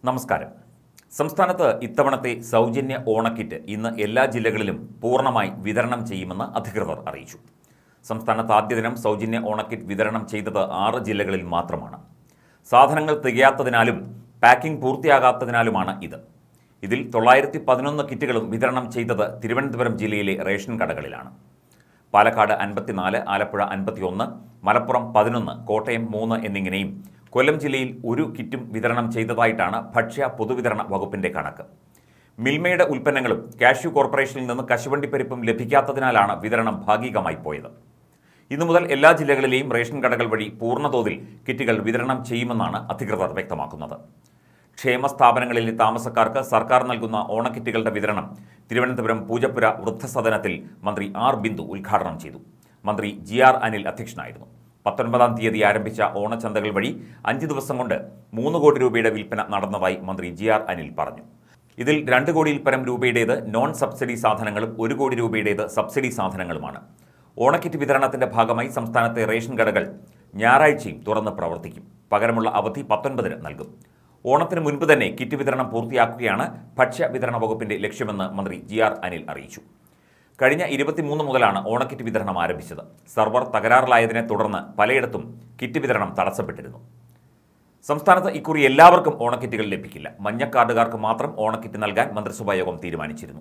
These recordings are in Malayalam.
നമസ്കാരം സംസ്ഥാനത്ത് ഇത്തവണത്തെ സൗജന്യ ഓണക്കിറ്റ് ഇന്ന് എല്ലാ ജില്ലകളിലും പൂർണ്ണമായി വിതരണം ചെയ്യുമെന്ന് അധികൃതർ അറിയിച്ചു സംസ്ഥാനത്ത് ആദ്യ ദിനം സൗജന്യ ഓണക്കിറ്റ് വിതരണം ചെയ്തത് ആറ് ജില്ലകളിൽ മാത്രമാണ് സാധനങ്ങൾ തികയാത്തതിനാലും പാക്കിംഗ് പൂർത്തിയാകാത്തതിനാലുമാണ് ഇത് ഇതിൽ തൊള്ളായിരത്തി പതിനൊന്ന് കിറ്റുകളും വിതരണം ചെയ്തത് തിരുവനന്തപുരം ജില്ലയിലെ റേഷൻ കടകളിലാണ് പാലക്കാട് അൻപത്തിനാല് ആലപ്പുഴ അൻപത്തിയൊന്ന് മലപ്പുറം പതിനൊന്ന് കോട്ടയം മൂന്ന് എന്നിങ്ങനെയും കൊല്ലം ജില്ലയിൽ ഒരു കിറ്റും വിതരണം ചെയ്തതായിട്ടാണ് ഭക്ഷ്യ പൊതുവിതരണ വകുപ്പിന്റെ കണക്ക് മിൽമയുടെ ഉൽപ്പന്നങ്ങളും കാഷ്യൂ കോർപ്പറേഷനിൽ നിന്ന് കശുവണ്ടിപ്പരിപ്പും ലഭിക്കാത്തതിനാലാണ് വിതരണം ഭാഗികമായി പോയത് ഇന്നു മുതൽ എല്ലാ ജില്ലകളിലെയും റേഷൻ കടകൾ വഴി പൂർണ്ണതോതിൽ കിറ്റുകൾ വിതരണം ചെയ്യുമെന്നാണ് അധികൃതർ വ്യക്തമാക്കുന്നത് ക്ഷേമ സ്ഥാപനങ്ങളിലെ താമസക്കാർക്ക് സർക്കാർ നൽകുന്ന ഓണക്കിറ്റുകളുടെ വിതരണം തിരുവനന്തപുരം പൂജപ്പുര വൃദ്ധസദനത്തിൽ മന്ത്രി ആർ ബിന്ദു ഉദ്ഘാടനം ചെയ്തു മന്ത്രി ജി ആർ അനിൽ അധ്യക്ഷനായിരുന്നു പത്തൊൻപതാം തീയതി ആരംഭിച്ച ഓണച്ചന്തകൾ വഴി അഞ്ച് ദിവസം കൊണ്ട് മൂന്ന് കോടി രൂപയുടെ വിൽപ്പന നടന്നതായി മന്ത്രി ജി ആർ അനിൽ പറഞ്ഞു ഇതിൽ രണ്ട് കോടിയിൽ പരം രൂപയുടേത് നോൺ സബ്സിഡി സാധനങ്ങളും ഒരു കോടി രൂപയുടേത് സബ്സിഡി സാധനങ്ങളുമാണ് ഓണക്കിറ്റ് വിതരണത്തിന്റെ ഭാഗമായി സംസ്ഥാനത്തെ റേഷൻ കടകൾ ഞായറാഴ്ചയും തുറന്ന് പ്രവർത്തിക്കും പകരമുള്ള അവധി പത്തൊൻപതിന് നൽകും ഓണത്തിന് മുൻപ് തന്നെ കിറ്റ് വിതരണം പൂർത്തിയാക്കുകയാണ് ഭക്ഷ്യ വിതരണ വകുപ്പിന്റെ ലക്ഷ്യമെന്ന് മന്ത്രി ജി ആർ അനിൽ അറിയിച്ചു കഴിഞ്ഞ ഇരുപത്തിമൂന്ന് മുതലാണ് ഓണക്കിറ്റ് വിതരണം ആരംഭിച്ചത് സർവർ തകരാറിലായതിനെ തുടർന്ന് പലയിടത്തും കിറ്റ് വിതരണം തടസ്സപ്പെട്ടിരുന്നു സംസ്ഥാനത്ത് ഇക്കുറി എല്ലാവർക്കും ഓണക്കിറ്റുകൾ ലഭിക്കില്ല മഞ്ഞ കാർഡുകാർക്ക് മാത്രം ഓണക്കിറ്റ് നൽകാൻ മന്ത്രിസഭാ യോഗം തീരുമാനിച്ചിരുന്നു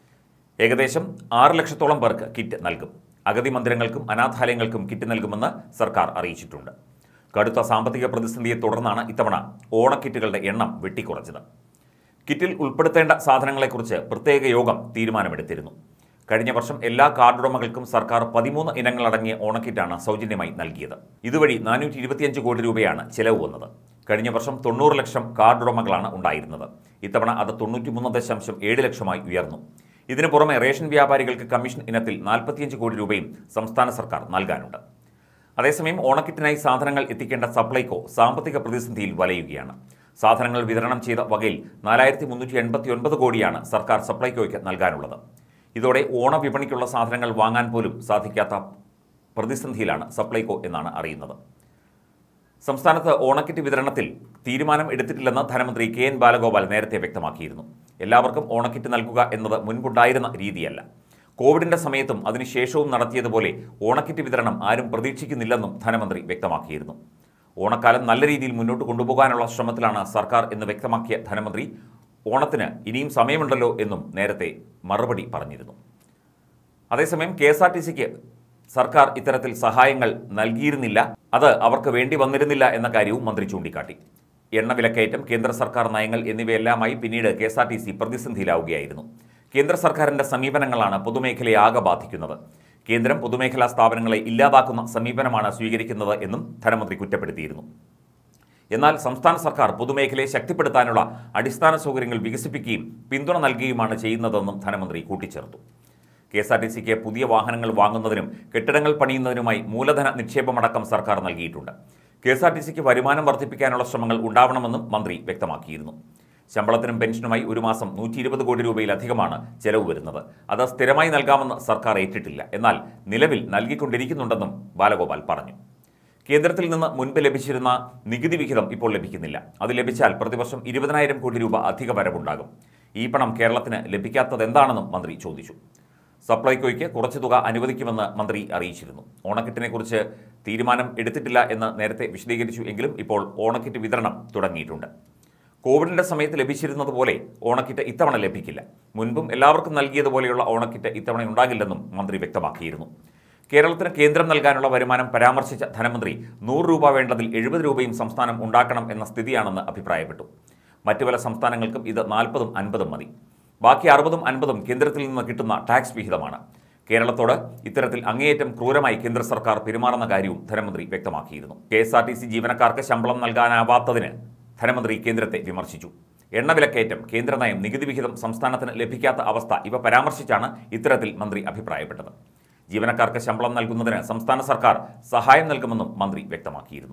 ഏകദേശം ആറ് ലക്ഷത്തോളം പേർക്ക് കിറ്റ് നൽകും അഗതി മന്ദിരങ്ങൾക്കും അനാഥാലയങ്ങൾക്കും കിറ്റ് നൽകുമെന്ന് സർക്കാർ അറിയിച്ചിട്ടുണ്ട് കടുത്ത സാമ്പത്തിക പ്രതിസന്ധിയെ തുടർന്നാണ് ഇത്തവണ ഓണക്കിറ്റുകളുടെ എണ്ണം വെട്ടിക്കുറച്ചത് കിറ്റിൽ ഉൾപ്പെടുത്തേണ്ട സാധനങ്ങളെക്കുറിച്ച് പ്രത്യേക യോഗം തീരുമാനമെടുത്തിരുന്നു കഴിഞ്ഞ വർഷം എല്ലാ കാർഡുടമകൾക്കും സർക്കാർ പതിമൂന്ന് ഇനങ്ങളടങ്ങിയ ഓണക്കിറ്റാണ് സൗജന്യമായി നൽകിയത് ഇതുവഴി നാനൂറ്റി ഇരുപത്തിയഞ്ച് കോടി രൂപയാണ് ചെലവ് വന്നത് കഴിഞ്ഞ വർഷം തൊണ്ണൂറ് ലക്ഷം കാർഡുടമകളാണ് ഉണ്ടായിരുന്നത് ഇത്തവണ അത് തൊണ്ണൂറ്റിമൂന്ന് ദശാംശം ഏഴ് ലക്ഷമായി ഉയർന്നു ഇതിനു പുറമെ റേഷൻ വ്യാപാരികൾക്ക് കമ്മീഷൻ ഇനത്തിൽ നാൽപ്പത്തിയഞ്ച് കോടി രൂപയും സംസ്ഥാന സർക്കാർ നൽകാനുണ്ട് അതേസമയം ഓണക്കിറ്റിനായി സാധനങ്ങൾ എത്തിക്കേണ്ട സപ്ലൈകോ സാമ്പത്തിക പ്രതിസന്ധിയിൽ വലയുകയാണ് സാധനങ്ങൾ വിതരണം ചെയ്ത വകയിൽ നാലായിരത്തി മുന്നൂറ്റി എൺപത്തി ഒൻപത് കോടിയാണ് സർക്കാർ സപ്ലൈകോയ്ക്ക് നൽകാനുള്ളത് ഇതോടെ ഓണവിപണിക്കുള്ള സാധനങ്ങൾ വാങ്ങാൻ പോലും സാധിക്കാത്ത പ്രതിസന്ധിയിലാണ് സപ്ലൈകോ എന്നാണ് അറിയുന്നത് സംസ്ഥാനത്ത് ഓണക്കിറ്റ് വിതരണത്തിൽ തീരുമാനം എടുത്തിട്ടില്ലെന്ന് ധനമന്ത്രി കെ എൻ ബാലഗോപാൽ നേരത്തെ വ്യക്തമാക്കിയിരുന്നു എല്ലാവർക്കും ഓണക്കിറ്റ് നൽകുക എന്നത് മുൻപുണ്ടായിരുന്ന രീതിയല്ല കോവിഡിന്റെ സമയത്തും അതിനുശേഷവും നടത്തിയതുപോലെ ഓണക്കിറ്റ് വിതരണം ആരും പ്രതീക്ഷിക്കുന്നില്ലെന്നും ധനമന്ത്രി വ്യക്തമാക്കിയിരുന്നു ഓണക്കാലം നല്ല രീതിയിൽ മുന്നോട്ട് കൊണ്ടുപോകാനുള്ള ശ്രമത്തിലാണ് സർക്കാർ എന്ന് വ്യക്തമാക്കിയ ധനമന്ത്രി ഓണത്തിന് ഇനിയും സമയമുണ്ടല്ലോ എന്നും നേരത്തെ മറുപടി പറഞ്ഞിരുന്നു അതേസമയം കെ എസ് ആർ ടി സിക്ക് സർക്കാർ ഇത്തരത്തിൽ സഹായങ്ങൾ നൽകിയിരുന്നില്ല അത് അവർക്ക് വേണ്ടി വന്നിരുന്നില്ല എന്ന കാര്യവും മന്ത്രി ചൂണ്ടിക്കാട്ടി എണ്ണ വിലക്കയറ്റം കേന്ദ്ര സർക്കാർ നയങ്ങൾ എന്നിവയെല്ലാമായി പിന്നീട് K S R T C പ്രതിസന്ധിയിലാവുകയായിരുന്നു കേന്ദ്ര സർക്കാരിന്റെ സമീപനങ്ങളാണ് പൊതുമേഖലയെ ആകെ ബാധിക്കുന്നത് കേന്ദ്രം പൊതുമേഖലാ സ്ഥാപനങ്ങളെ ഇല്ലാതാക്കുന്ന സമീപനമാണ് സ്വീകരിക്കുന്നത് എന്നും ധനമന്ത്രി കുറ്റപ്പെടുത്തിയിരുന്നു എന്നാൽ സംസ്ഥാന സർക്കാർ പൊതുമേഖലയെ ശക്തിപ്പെടുത്താനുള്ള അടിസ്ഥാന സൗകര്യങ്ങൾ വികസിപ്പിക്കുകയും പിന്തുണ നൽകുകയുമാണ് ചെയ്യുന്നതെന്നും ധനമന്ത്രി കൂട്ടിച്ചേർത്തു കെ എസ് ആർ ടി സിക്ക് പുതിയ വാഹനങ്ങൾ വാങ്ങുന്നതിനും കെട്ടിടങ്ങൾ പണിയുന്നതിനുമായി മൂലധന നിക്ഷേപമടക്കം സർക്കാർ നൽകിയിട്ടുണ്ട് കെ എസ് ആർ ടി സിക്ക് വരുമാനം വർദ്ധിപ്പിക്കാനുള്ള ശ്രമങ്ങൾ ഉണ്ടാവണമെന്നും മന്ത്രി വ്യക്തമാക്കിയിരുന്നു ശമ്പളത്തിനും പെൻഷനുമായി ഒരു മാസം നൂറ്റി ഇരുപത് കോടി രൂപയിലധികമാണ് ചെലവ് വരുന്നത് അത് സ്ഥിരമായി നൽകാമെന്ന് സർക്കാർ ഏറ്റിട്ടില്ല എന്നാൽ നിലവിൽ നൽകിക്കൊണ്ടിരിക്കുന്നുണ്ടെന്നും ബാലഗോപാൽ പറഞ്ഞു കേന്ദ്രത്തിൽ നിന്ന് മുൻപ് ലഭിച്ചിരുന്ന നികുതി വിഹിതം ഇപ്പോൾ ലഭിക്കുന്നില്ല അത് ലഭിച്ചാൽ പ്രതിവർഷം ഇരുപതിനായിരം കോടി രൂപ അധിക വരവുണ്ടാകും ഈ പണം കേരളത്തിന് ലഭിക്കാത്തത് എന്താണെന്നും മന്ത്രി ചോദിച്ചു സപ്ലൈകോയ്ക്ക് കുറച്ച് തുക അനുവദിക്കുമെന്ന് മന്ത്രി അറിയിച്ചിരുന്നു ഓണക്കിറ്റിനെക്കുറിച്ച് തീരുമാനം എടുത്തിട്ടില്ല എന്ന് നേരത്തെ വിശദീകരിച്ചു എങ്കിലും ഇപ്പോൾ ഓണക്കിറ്റ് വിതരണം തുടങ്ങിയിട്ടുണ്ട് കോവിഡിന്റെ സമയത്ത് ലഭിച്ചിരുന്നതുപോലെ ഓണക്കിറ്റ് ഇത്തവണ ലഭിക്കില്ല മുൻപും എല്ലാവർക്കും നൽകിയതുപോലെയുള്ള ഓണക്കിറ്റ് ഇത്തവണ ഉണ്ടാകില്ലെന്നും മന്ത്രി വ്യക്തമാക്കിയിരുന്നു കേരളത്തിന് കേന്ദ്രം നൽകാനുള്ള വരുമാനം പരാമർശിച്ച ധനമന്ത്രി നൂറ് രൂപ വേണ്ടതിൽ എഴുപത് രൂപയും സംസ്ഥാനം ഉണ്ടാക്കണം എന്ന സ്ഥിതിയാണെന്ന് അഭിപ്രായപ്പെട്ടു മറ്റു പല സംസ്ഥാനങ്ങൾക്കും ഇത് നാൽപ്പതും അൻപതും മതി ബാക്കി അറുപതും അൻപതും കേന്ദ്രത്തിൽ നിന്ന് കിട്ടുന്ന ടാക്സ് വിഹിതമാണ് കേരളത്തോട് ഇത്തരത്തിൽ അങ്ങേയറ്റം ക്രൂരമായി കേന്ദ്ര സർക്കാർ പെരുമാറുന്ന കാര്യവും ധനമന്ത്രി വ്യക്തമാക്കിയിരുന്നു K S R T C ജീവനക്കാർക്ക് ശമ്പളം നൽകാനാവാത്തതിന് ധനമന്ത്രി കേന്ദ്രത്തെ വിമർശിച്ചു എണ്ണവിലക്കയറ്റം കേന്ദ്ര നയം നികുതി വിഹിതം സംസ്ഥാനത്തിന് ലഭിക്കാത്ത അവസ്ഥ ഇവ പരാമർശിച്ചാണ് ഇത്തരത്തിൽ മന്ത്രി അഭിപ്രായപ്പെട്ടത് ജീവനക്കാർക്ക് ശമ്പളം നൽകുന്നതിന് സംസ്ഥാന സർക്കാർ സഹായം നൽകുമെന്നും മന്ത്രി വ്യക്തമാക്കിയിരുന്നു